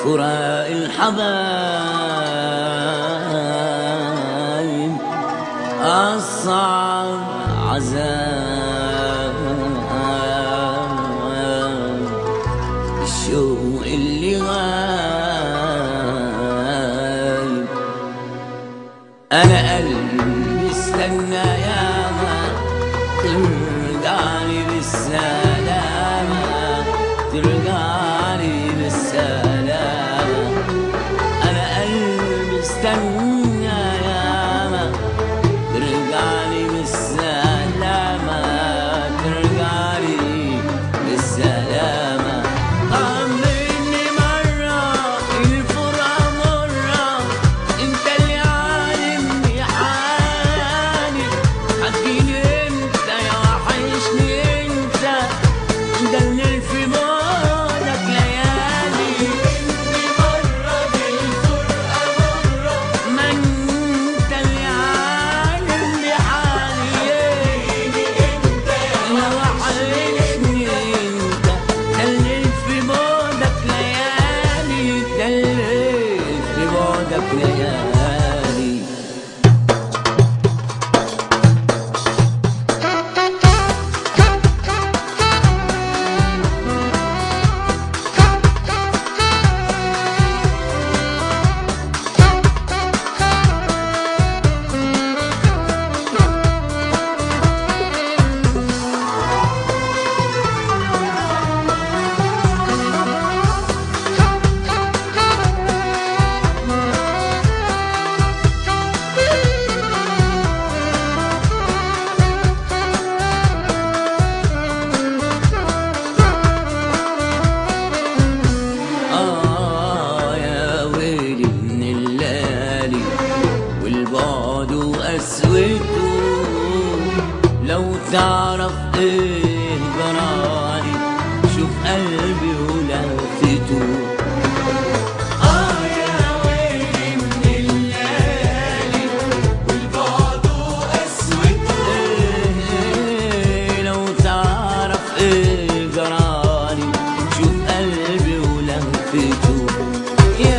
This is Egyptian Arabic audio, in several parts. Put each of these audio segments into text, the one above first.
فراق الحبايب أصعب عذاب الشوق اللي غايب أنا قلبي استنى ياما ترجعني بالسلامة ترجعني بالسلامة أنا قلبي استنى ياما ترجعني بالسلامة ترجعني بالسلامة طمني مرة الفرقة مرة انت اللي عالمني حالي هتجيني انت يا وحشني انت ده اللي في بالك ليالي ما انت اللي عالمني حالي يا وحشني انت ده اللي في بعدك ليالي ده اللي في بعدك ليالي آه يا ويلي من الليالي والبعد وقسوته لو تعرف ايه جرالي شوف قلبي ولهفته آه يا ويلي من الليالي والبعد وقسوته إيه لو تعرف ايه جرالي شوف قلبي ولهفته يا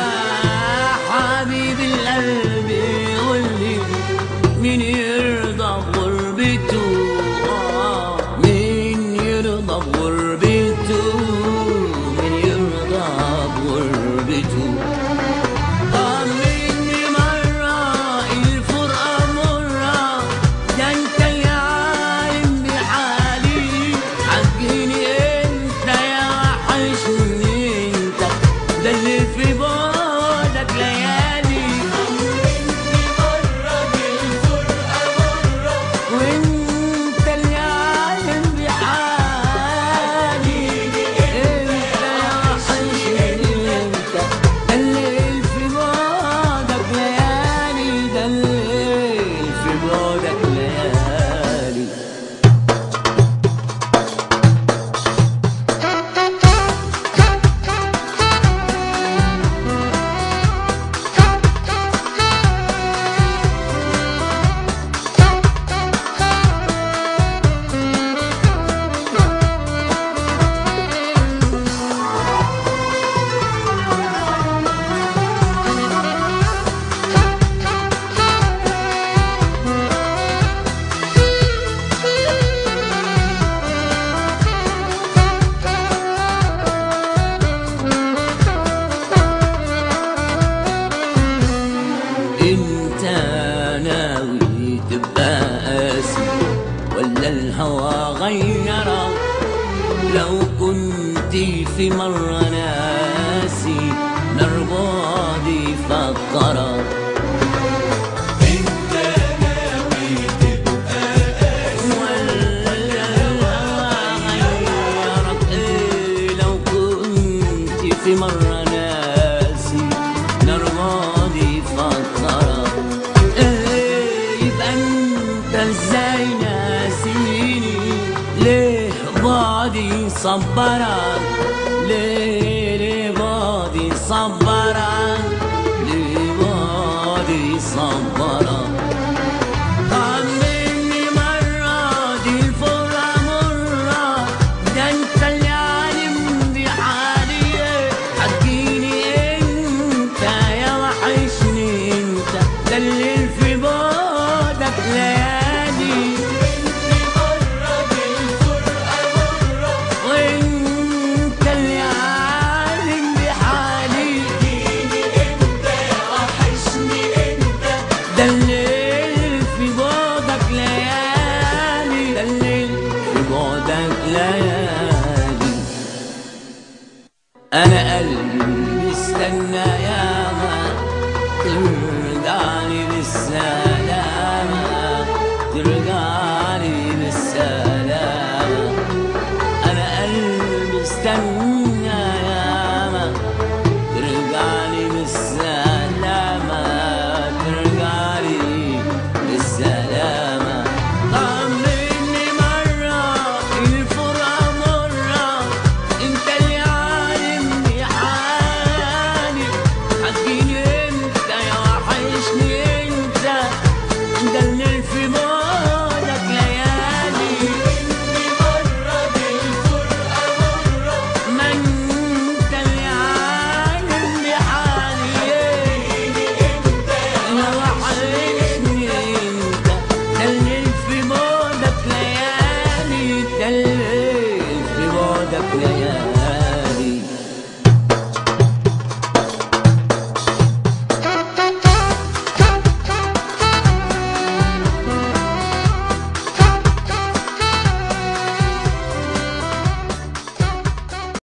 حبيب القلب قولي مين يرضى بغربته آه، مين يرضى بغربته مين يرضى بغربته طمني مرة الفرقة مرة ده انت اللي عالم بحالي حجيني انت يا وحشني انت ده اللي في بعدك ليالي وانت اللي عالم بحالي انت يا وحشني انت الليل في بعدك ليالي ده الليل في بعدك ليالي انت ناوي تبقى قاسي ولا الهوى غيرك لو كنت في مرة ناسي نربادي فكرك ولا الهوى غيرك إيه لو كنت في مرة ناسي نرمادي فكرك إيه يبقى انت ازاي ناسيني ليه بعدي صبرك ليه ليه بعدي صبرك ليه بعدي صبرك طمني مرة دي الفرقة مرة ده انت اللي عالم بحالي هتجيني انا قلبي استنى ياما ترجعني بالسلامة ترجعني بالسلامة انا قلبي استنى